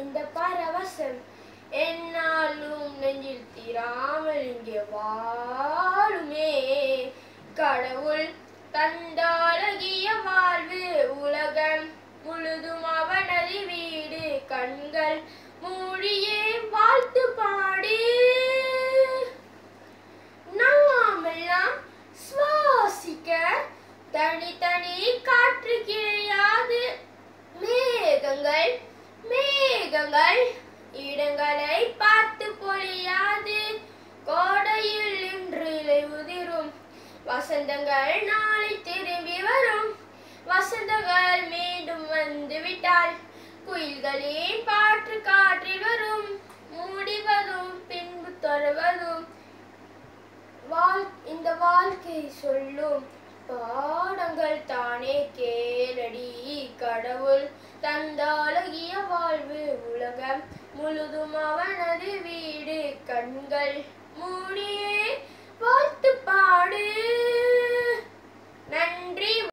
இந்த பரவசம் என்னாலும் நெஞ்சில் தீராமல் இங்கே வாழுமே கடவுள் தந்தாலகிய வாழ்வு உலகம் முழுதும் அவனது வீடு கண்கள் மூடியே வாழ்த்து பாடு நாமெல்லாம் சுவாசிக்க தனித்தனி காற்று கிடையாது மேகங்கள் மேகங்கள் இடங்களை பார்த்து பொழியாது கோடையில் இன்று இலை உதிரும் வசந்தங்கள் நாளை திரும்பி வரும் வசந்தங்கள் மீண்டும் வந்து விட்டால் குயில்களின் பாட்டு காற்றில் வரும் மூடிவதும் பின்பு தொடர்வதும் வாழ் இந்த வாழ்க்கை சொல்லும் பாடங்கள் தானே கேளடி கடவுள் தந்தாலகிய வாழ்வு உலகம் முழுதும் அவனது வீடு கண்கள் மூடியே வாழ்த்து பாடு நன்றி